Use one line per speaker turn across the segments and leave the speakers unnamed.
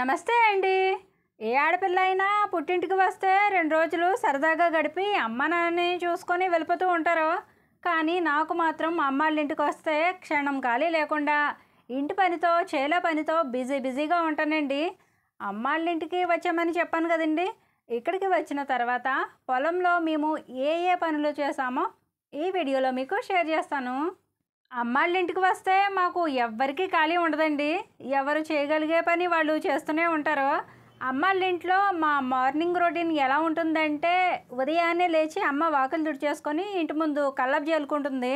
నమస్తే అండి ఏ ఆడపిల్ల అయినా పుట్టింటికి వస్తే రెండు రోజులు సరదాగా గడిపి అమ్మ నాన్నని చూసుకొని వెళ్ళిపోతూ ఉంటారు కానీ నాకు మాత్రం అమ్మాళ్ళ ఇంటికి వస్తే క్షణం ఖాళీ లేకుండా ఇంటి పనితో చేల పనితో బిజీ బిజీగా ఉంటానండి అమ్మాళ్ళ ఇంటికి వచ్చామని చెప్పాను కదండి ఇక్కడికి వచ్చిన తర్వాత పొలంలో మేము ఏ ఏ పనులు చేసామో ఈ వీడియోలో మీకు షేర్ చేస్తాను అమ్మాళ్ళ ఇంటికి వస్తే మాకు ఎవ్వరికీ ఖాళీ ఉండదండి ఎవరు చేయగలిగే పని వాళ్ళు చేస్తూనే ఉంటారు అమ్మాళ్ళ ఇంట్లో మా మార్నింగ్ రొటీన్ ఎలా ఉంటుందంటే ఉదయాన్నే లేచి అమ్మ వాకిలు తుడిచేసుకొని ఇంటి ముందు కల్లపు చల్లుకుంటుంది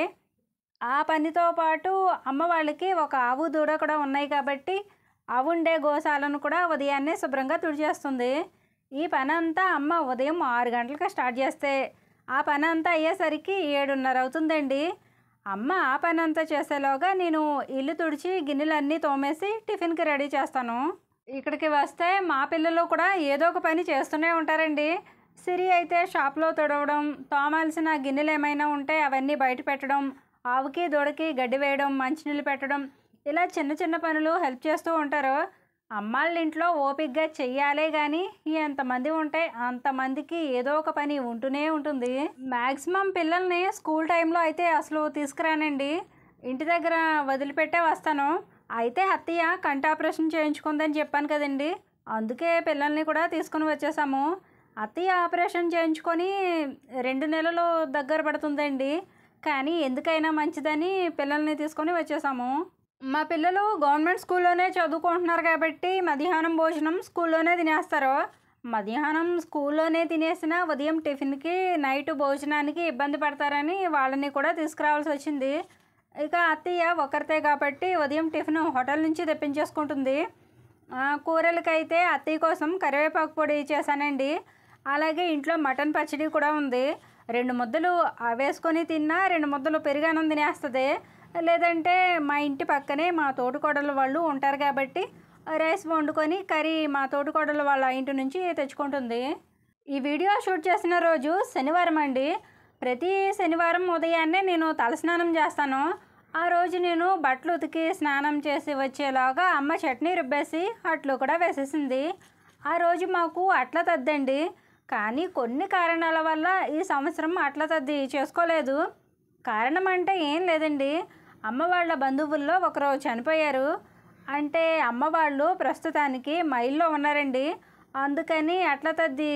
ఆ పనితో పాటు అమ్మ వాళ్ళకి ఒక ఆవు దూడ కూడా ఉన్నాయి కాబట్టి ఆవు ఉండే గోశాలను కూడా ఉదయాన్నే శుభ్రంగా తుడిచేస్తుంది ఈ పని అంతా అమ్మ ఉదయం ఆరు గంటలకు స్టార్ట్ చేస్తే ఆ పని అంతా అయ్యేసరికి ఏడున్నర అవుతుందండి అమ్మ ఆ పని అంతా చేసేలోగా నేను ఇల్లు తుడిచి గిన్నెలన్నీ తోమేసి టిఫిన్కి రెడీ చేస్తాను ఇక్కడికి వస్తే మా పిల్లలు కూడా ఏదో ఒక పని చేస్తూనే ఉంటారండి సిరి అయితే షాప్లో తుడవడం తోమాల్సిన గిన్నెలు ఏమైనా ఉంటే అవన్నీ బయట పెట్టడం ఆవుకి దూడకి గడ్డి వేయడం మంచినీళ్ళు పెట్టడం ఇలా చిన్న చిన్న పనులు హెల్ప్ చేస్తూ ఉంటారు అమ్మాళ్ళ ఇంట్లో ఓపిక్గా చెయ్యాలే కానీ ఎంతమంది ఉంటే అంతమందికి ఏదో ఒక పని ఉంటూనే ఉంటుంది మ్యాక్సిమం పిల్లల్ని స్కూల్ టైంలో అయితే అసలు తీసుకురానండి ఇంటి దగ్గర వదిలిపెట్టే వస్తాను అయితే అత్తయ్య కంట ఆపరేషన్ చేయించుకుందని చెప్పాను కదండి అందుకే పిల్లల్ని కూడా తీసుకుని వచ్చేసాము అత్తయ్య ఆపరేషన్ చేయించుకొని రెండు నెలలు దగ్గర పడుతుందండి కానీ ఎందుకైనా మంచిదని పిల్లల్ని తీసుకొని వచ్చేసాము మా పిల్లలు గవర్నమెంట్ స్కూల్లోనే చదువుకుంటున్నారు కాబట్టి మధ్యాహ్నం భోజనం స్కూల్లోనే తినేస్తారు మధ్యాహ్నం స్కూల్లోనే తినేసిన ఉదయం టిఫిన్కి నైట్ భోజనానికి ఇబ్బంది పడతారని వాళ్ళని కూడా తీసుకురావాల్సి వచ్చింది ఇక అత్తయ్య ఒకరితే కాబట్టి ఉదయం టిఫిన్ హోటల్ నుంచి తెప్పించేసుకుంటుంది ఆ, కూరలకైతే అత్తయ్య కోసం కరివేపాకు పొడి చేశానండి అలాగే ఇంట్లో మటన్ పచ్చడి కూడా ఉంది రెండు ముద్దలు ఆ వేసుకొని తిన్నా రెండు ముద్దలు పెరుగన్నం తినేస్తుంది లేదంటే మా ఇంటి పక్కనే మా తోటికోడలు వాళ్ళు ఉంటారు కాబట్టి రైస్ వండుకొని కర్రీ మా తోటికోడలు వాళ్ళ ఇంటి నుంచి తెచ్చుకుంటుంది ఈ వీడియో షూట్ చేసిన రోజు శనివారం అండి ప్రతి శనివారం ఉదయాన్నే నేను తలస్నానం చేస్తాను ఆ రోజు నేను బట్టలు ఉతికి స్నానం చేసి వచ్చేలాగా అమ్మ చట్నీ రుబ్బేసి అట్లు కూడా వేసేసింది ఆ రోజు మాకు అట్ల తద్దండి కానీ కొన్ని కారణాల వల్ల ఈ సంవత్సరం అట్ల తద్ది చేసుకోలేదు కారణం అంటే ఏం లేదండి అమ్మ వాళ్ళ బంధువుల్లో ఒకరు చనిపోయారు అంటే అమ్మ వాళ్ళు ప్రస్తుతానికి మైల్లో ఉన్నారండి అందుకని అట్ల తద్ది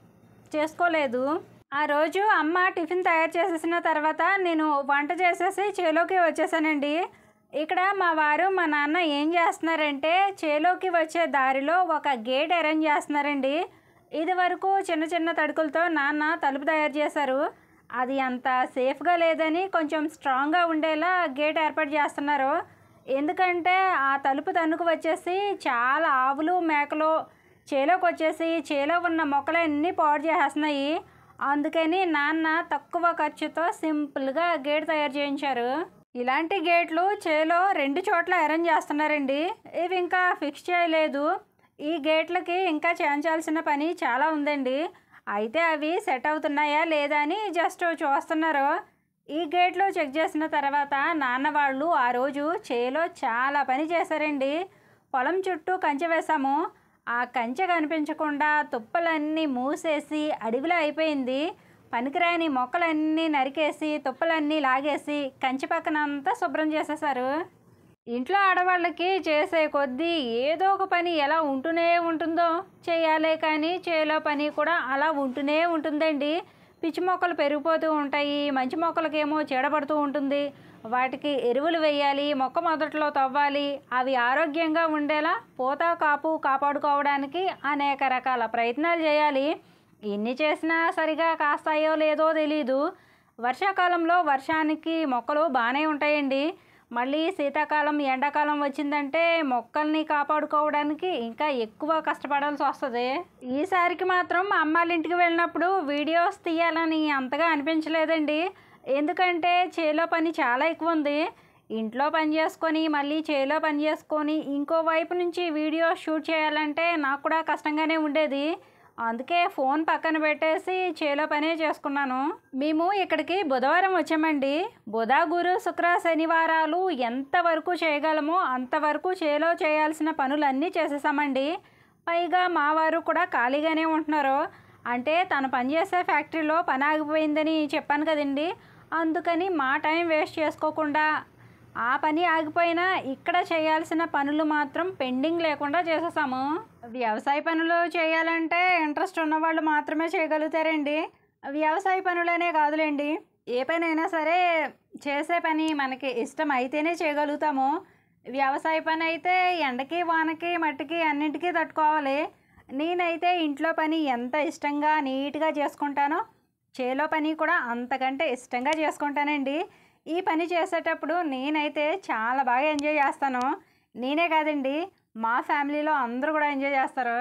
చేసుకోలేదు ఆ రోజు అమ్మ టిఫిన్ తయారు చేసేసిన తర్వాత నేను వంట చేసేసి చేలోకి వచ్చేసానండి ఇక్కడ మా వారు మా నాన్న ఏం చేస్తున్నారంటే చేలోకి వచ్చే దారిలో ఒక గేట్ అరేంజ్ చేస్తున్నారండి ఇది వరకు చిన్న చిన్న తడుకులతో నాన్న తలుపు తయారు చేశారు అది అంత సేఫ్గా లేదని కొంచెం స్ట్రాంగ్గా ఉండేలా గేట్ ఏర్పాటు చేస్తున్నారు ఎందుకంటే ఆ తలుపు తన్నుకు వచ్చేసి చాలా ఆవులు మేకలు చేలోకి వచ్చేసి చేలో ఉన్న మొక్కలన్నీ పాడు చేసేస్తున్నాయి అందుకని నాన్న తక్కువ ఖర్చుతో సింపుల్గా గేట్ తయారు చేయించారు ఇలాంటి గేట్లు చేలో రెండు చోట్ల అరేంజ్ చేస్తున్నారండి ఇవి ఇంకా ఫిక్స్ చేయలేదు ఈ గేట్లకి ఇంకా చేయించాల్సిన పని చాలా ఉందండి అయితే అవి సెట్ అవుతున్నాయా లేదా అని జస్ట్ చూస్తున్నారు ఈ గేట్లు చెక్ చేసిన తర్వాత నాన్న వాళ్ళు ఆ రోజు చేలో చాలా పని చేశారండి పొలం చుట్టూ కంచె వేశాము ఆ కంచె కనిపించకుండా తుప్పలన్నీ మూసేసి అడవిలో అయిపోయింది పనికిరాని మొక్కలన్నీ నరికేసి తుప్పలన్నీ లాగేసి కంచె పక్కన అంతా శుభ్రం చేసేసారు ఇంట్లో ఆడవాళ్ళకి చేసే కొద్దీ ఏదో ఒక పని ఎలా ఉంటూనే ఉంటుందో చేయాలే కానీ చేలో పని కూడా అలా ఉంటూనే ఉంటుందండి పిచ్చి మొక్కలు పెరిగిపోతూ ఉంటాయి మంచి మొక్కలకేమో చీడపడుతూ ఉంటుంది వాటికి ఎరువులు వేయాలి మొక్క మొదట్లో తవ్వాలి అవి ఆరోగ్యంగా ఉండేలా పూత కాపు కాపాడుకోవడానికి అనేక రకాల ప్రయత్నాలు చేయాలి ఎన్ని చేసినా సరిగా కాస్తాయో లేదో తెలీదు వర్షాకాలంలో వర్షానికి మొక్కలు బాగానే ఉంటాయండి మళ్ళీ శీతాకాలం ఎండాకాలం వచ్చిందంటే మొక్కల్ని కాపాడుకోవడానికి ఇంకా ఎక్కువ కష్టపడాల్సి వస్తుంది ఈసారికి మాత్రం అమ్మాళ్ళ ఇంటికి వెళ్ళినప్పుడు వీడియోస్ తీయాలని అంతగా అనిపించలేదండి ఎందుకంటే చేలో పని చాలా ఎక్కువ ఉంది ఇంట్లో పని చేసుకొని మళ్ళీ చేలో పని చేసుకొని ఇంకో వైపు నుంచి వీడియో షూట్ చేయాలంటే నాకు కూడా కష్టంగానే ఉండేది అందుకే ఫోన్ పక్కన పెట్టేసి చేలో పనే చేసుకున్నాను మేము ఇక్కడికి బుధవారం వచ్చామండి బుధ గురు శుక్ర శనివారాలు ఎంతవరకు చేయగలమో అంతవరకు చేలో చేయాల్సిన పనులన్నీ చేసేసామండి పైగా మా వారు కూడా ఖాళీగానే ఉంటున్నారు అంటే తను పనిచేసే ఫ్యాక్టరీలో పని ఆగిపోయిందని చెప్పాను కదండి అందుకని మా టైం వేస్ట్ చేసుకోకుండా ఆ పని ఆగిపోయినా ఇక్కడ చేయాల్సిన పనులు మాత్రం పెండింగ్ లేకుండా చేసేసాము వ్యవసాయ పనులు చేయాలంటే ఇంట్రెస్ట్ ఉన్నవాళ్ళు మాత్రమే చేయగలుగుతారండి వ్యవసాయ పనులనే కాదులేండి ఏ పని అయినా సరే చేసే పని మనకి ఇష్టం అయితేనే చేయగలుగుతాము వ్యవసాయ పని అయితే ఎండకి వానకి మట్టికి అన్నింటికీ తట్టుకోవాలి నేనైతే ఇంట్లో పని ఎంత ఇష్టంగా నీట్గా చేసుకుంటానో చేలో పని కూడా అంతకంటే ఇష్టంగా చేసుకుంటానండి ఈ పని చేసేటప్పుడు నేనైతే చాలా బాగా ఎంజాయ్ చేస్తాను నేనే కాదండి మా ఫ్యామిలీలో అందరూ కూడా ఎంజాయ్ చేస్తారు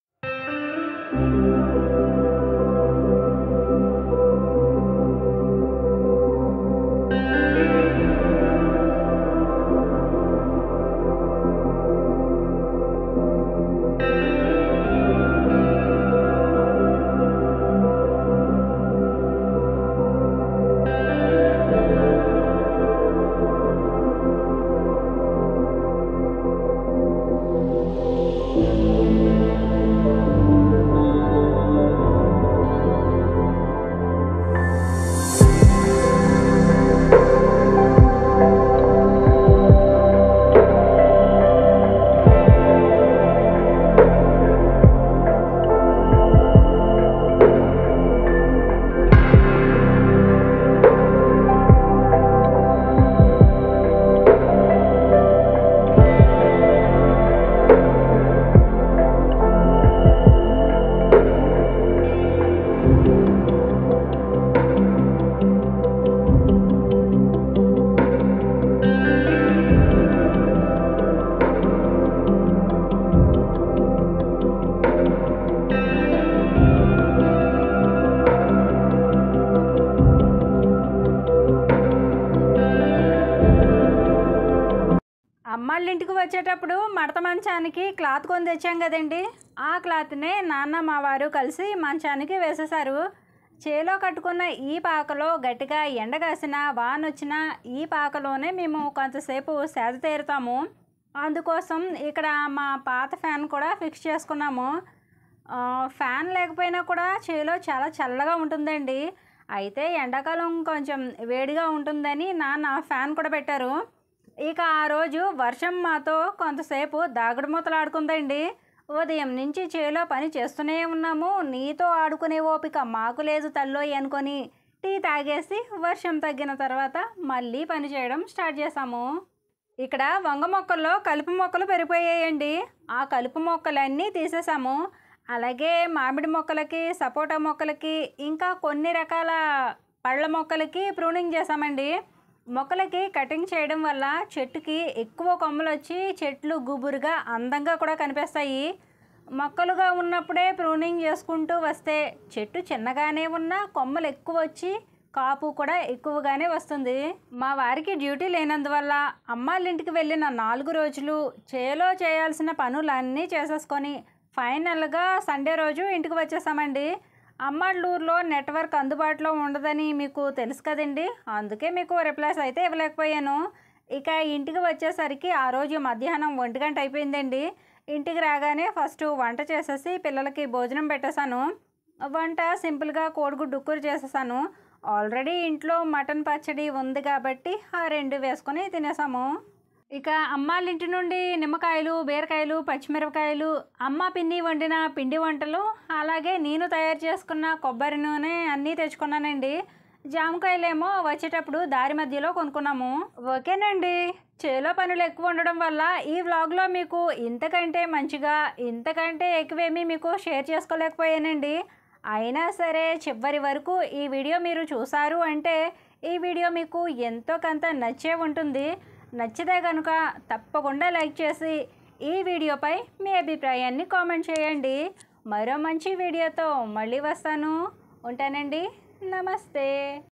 అమ్మాళ్ళ ఇంటికి వచ్చేటప్పుడు మడత మంచానికి క్లాత్ కొని తెచ్చాం కదండి ఆ క్లాత్నే నాన్న మా వారు కలిసి మంచానికి వేసేశారు చేలో కట్టుకున్న ఈ పాకలో గట్టిగా ఎండ కాసిన వాన వచ్చిన ఈ పాకలోనే మేము కొంతసేపు సేద తీరుతాము అందుకోసం ఇక్కడ మా పాత ఫ్యాన్ కూడా ఫిక్స్ చేసుకున్నాము ఆ, ఫ్యాన్ లేకపోయినా కూడా చేలో చాలా చల్లగా ఉంటుందండి అయితే ఎండాకాలం కొంచెం వేడిగా ఉంటుందని నాన్న ఫ్యాన్ కూడా పెట్టారు ఇక ఆ రోజు వర్షం మాతో కొంతసేపు దాగుడు మూతలాడుకుందండి ఉదయం నుంచి చేలో పని చేస్తూనే ఉన్నాము నీతో ఆడుకునే ఓపిక మాకు లేదు తల్లోయి అనుకొని టీ తాగేసి వర్షం తగ్గిన తర్వాత మళ్ళీ పని చేయడం స్టార్ట్ చేసాము ఇక్కడ వంగ మొక్కల్లో కలుపు మొక్కలు పెరిగిపోయాయండి ఆ కలుపు మొక్కలన్నీ తీసేసాము అలాగే మామిడి మొక్కలకి సపోటా మొక్కలకి ఇంకా కొన్ని రకాల పళ్ళ మొక్కలకి ప్రూనింగ్ చేసామండి మొక్కలకి కటింగ్ చేయడం వల్ల చెట్టుకి ఎక్కువ కొమ్మలు వచ్చి చెట్లు గుబురుగా అందంగా కూడా కనిపిస్తాయి మొక్కలుగా ఉన్నప్పుడే ప్రూనింగ్ చేసుకుంటూ వస్తే చెట్టు చిన్నగానే ఉన్న కొమ్మలు ఎక్కువ వచ్చి కాపు కూడా ఎక్కువగానే వస్తుంది మా వారికి డ్యూటీ లేనందువల్ల అమ్మాళ్ళ ఇంటికి వెళ్ళిన నాలుగు రోజులు చేలో చేయాల్సిన పనులన్నీ చేసేసుకొని ఫైనల్గా సండే రోజు ఇంటికి వచ్చేసామండి అమ్మాళ్ళూరులో నెట్వర్క్ అందుబాటులో ఉండదని మీకు తెలుసు కదండి అందుకే మీకు రిప్లైస్ అయితే ఇవ్వలేకపోయాను ఇక ఇంటికి వచ్చేసరికి ఆ రోజు మధ్యాహ్నం ఒంటి గంట అయిపోయిందండి ఇంటికి రాగానే ఫస్ట్ వంట చేసేసి పిల్లలకి భోజనం పెట్టేశాను వంట సింపుల్గా కోడిగుడ్డు ఉక్కురు చేసేసాను ఆల్రెడీ ఇంట్లో మటన్ పచ్చడి ఉంది కాబట్టి ఆ రెండు వేసుకొని తినేసాము ఇక అమ్మాళ్ళ ఇంటి నుండి నిమ్మకాయలు బీరకాయలు పచ్చిమిరపకాయలు అమ్మ పిన్ని వండిన పిండి వంటలు అలాగే నేను తయారు చేసుకున్న కొబ్బరి నూనె అన్నీ తెచ్చుకున్నానండి జామకాయలేమో వచ్చేటప్పుడు దారి మధ్యలో కొనుక్కున్నాము ఓకేనండి చేలో పనులు ఎక్కువ ఉండడం వల్ల ఈ వ్లాగ్లో మీకు ఇంతకంటే మంచిగా ఇంతకంటే ఎక్కువేమీ మీకు షేర్ చేసుకోలేకపోయానండి అయినా సరే చివరి వరకు ఈ వీడియో మీరు చూసారు అంటే ఈ వీడియో మీకు ఎంతో కొంత నచ్చే ఉంటుంది నచ్చితే కనుక తప్పకుండా లైక్ చేసి ఈ వీడియోపై మీ అభిప్రాయాన్ని కామెంట్ చేయండి మరో మంచి వీడియోతో మళ్ళీ వస్తాను ఉంటానండి నమస్తే